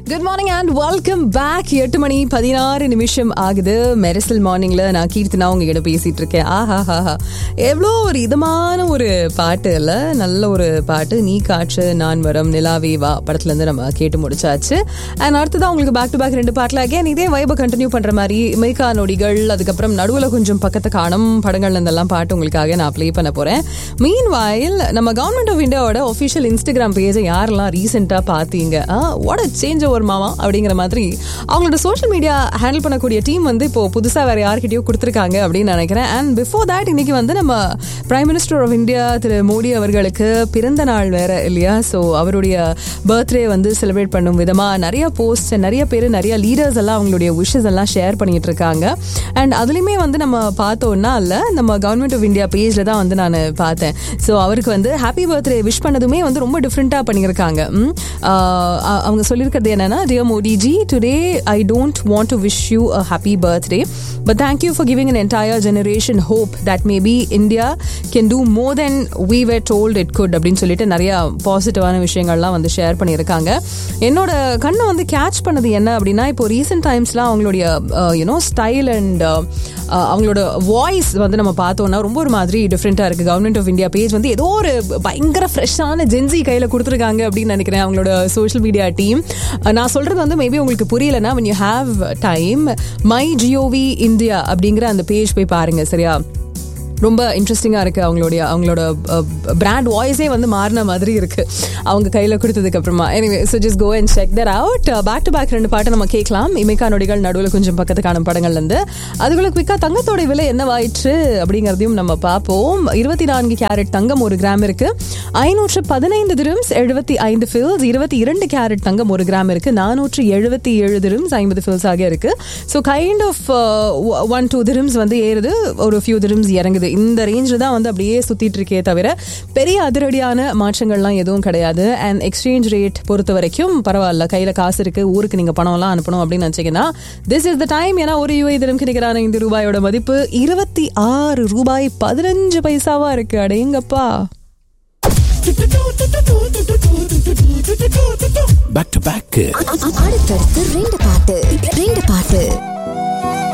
good morning and welcome back எட்டு மணி பதினாறு நிமிஷம் ஆகுது மெரிசல் மார்னிங்ல நான் கீர்த்தனா உங்ககிட்ட பேசிட்டு இருக்கேன் ஆஹா ஹாஹா எவ்வளோ ஒரு இதமான ஒரு பாட்டு இல்ல நல்ல ஒரு பாட்டு நீ காற்று நான் வரம் நிலாவே வா படத்துல இருந்து நம்ம கேட்டு முடிச்சாச்சு அண்ட் அடுத்ததான் உங்களுக்கு பேக் டு பேக் ரெண்டு பாட்டில் அகேன் இதே வைபை கண்டினியூ பண்ற மாதிரி மெய்கா நொடிகள் அதுக்கப்புறம் நடுவில் கொஞ்சம் பக்கத்து காணும் படங்கள்ல இருந்தெல்லாம் பாட்டு உங்களுக்காக நான் ப்ளே பண்ண போறேன் மீன் வாயில் நம்ம கவர்மெண்ட் ஆஃப் இந்தியாவோட ஒஃபிஷியல் இன்ஸ்டாகிராம் பேஜை யாரெல்லாம் ரீசெண்டாக பார்த்தீங்க வாட் சேஞ்ச் ஓவர் மாமா அப்படிங்கிற மாதிரி அவங்களோட சோஷியல் மீடியா ஹேண்டில் பண்ணக்கூடிய டீம் வந்து இப்போ புதுசாக வேற யார்கிட்டயோ கொடுத்துருக்காங்க அப்படின்னு நினைக்கிறேன் அண்ட் பிஃபோர் தட் இன்னைக்கு வந்து நம்ம prime minister of India Thiru Modi அவர்களுக்கு பிறந்த நாள் வேற இல்லையா ஸோ அவருடைய பர்த்டே வந்து செலிப்ரேட் பண்ணும் விதமாக நிறைய போஸ்ட் நிறைய பேர் நிறைய லீடர்ஸ் எல்லாம் அவங்களுடைய விஷஸ் எல்லாம் ஷேர் பண்ணிட்டு இருக்காங்க அண்ட் அதுலேயுமே வந்து நம்ம பார்த்தோம்னா இல்லை நம்ம கவர்மெண்ட் ஆஃப் இந்தியா பேஜில் தான் வந்து நான் பார்த்தேன் ஸோ அவருக்கு வந்து ஹாப்பி பர்த்டே விஷ் பண்ணதுமே வந்து ரொம்ப டிஃப்ரெண்ட்டாக பண்ணியிருக்காங்க ம், ஆஹ் அ- அவங்க சொல்லியிருக்கிறது என்னன்னா dear Modiji today I don't want to wish you a happy birthday but thank you for giving an entire generation hope that maybe India can do more then we were told it could அப்படின்னு சொல்லிட்டு நிறைய பாசிட்டிவான விஷயங்கள்லாம் வந்து share பண்ணியிருக்காங்க என்னோட கண்ணை வந்து கேட்ச் பண்ணது என்ன அப்படின்னா இப்போ ரீசெண்ட் டைம்ஸ்லாம் அவங்களுடைய யூனோ ஸ்டைல் அண்ட் அவங்களோட வாய்ஸ் வந்து நம்ம பார்த்தோம்னா ரொம்ப ஒரு மாதிரி டிஃப்ரெண்ட்டாக இருக்குது கவர்மெண்ட் ஆஃப் இந்தியா பேஜ் வந்து ஏதோ ஒரு பயங்கர ஃப்ரெஷ்ஷான ஜென்சி கையில் கொடுத்துருக்காங்க அப்படின்னு நினைக்கிறேன் அவங்களோட சோஷியல் மீடியா டீம் நான் சொல்கிறது வந்து மேபி உங்களுக்கு புரியலன்னா when you have time my G O V India அப்படிங்கிற அந்த பேஜ் போய் பாருங்க சரியா ரொம்ப இன்ட்ரெஸ்டிங்காக இருக்குது அவங்களுடைய அவங்களோட பிராண்ட் வாய்ஸே வந்து மாறின மாதிரி இருக்குது அவங்க கையில் கொடுத்ததுக்கு அப்புறமா anyway so just go and check their out back to back ரெண்டு பாட்டு நம்ம கேட்கலாம் இமைக்கா நொடிகள் நடுவில் கொஞ்சம் பக்கத்து காணும் படங்கள்லேருந்து அதுக்குள்ள குவிக்காக தங்கத்தோட விலை என்னவாயிற்று அப்படிங்கிறதையும் நம்ம பார்ப்போம் இருபத்தி நான்கு கேரட் தங்கம் ஒரு கிராம் இருக்கு ஐநூற்று பதினைந்து திரும்ஸ் எழுபத்தி ஐந்து ஃபில்ஸ் இருபத்தி இரண்டு கேரட் தங்கம் ஒரு கிராம் இருக்கு நானூற்று எழுபத்தி ஏழு திரும்ஸ் ஐம்பது ஃபில்ஸ் ஆக இருக்கு so kind of one two திரும்ஸ் வந்து ஏறுது ஒரு ஃபியூ திரும்ஸ் இறங்குது இந்த ரேஞ்சில் தான் வந்து அப்படியே சுத்திட்டு இருக்கே தவிர பெரிய அதிரடியான மாற்றங்கள்லாம் எதுவும் கிடையாது அண்ட் எக்ஸ்சேஞ்ச் ரேட் பொறுத்த வரைக்கும் பரவாயில்ல கையில காசு இருக்கு ஊருக்கு நீங்க பணம்லாம் அனுப்பணும் அப்படின்னு நினைச்சீங்கன்னா திஸ் இஸ் த டைம் ஏன்னா ஒரு யூஐ தினம்க்கு நிகரான இந்த ரூபாயோட மதிப்பு இருபத்தி ஆறு ரூபாய் பதினஞ்சு பைசாவா இருக்கு அடேங்கப்பா பேக் டு பேக் அடுத்தடுத்து ரெண்டு பாட்டு ரெண்டு பாட்டு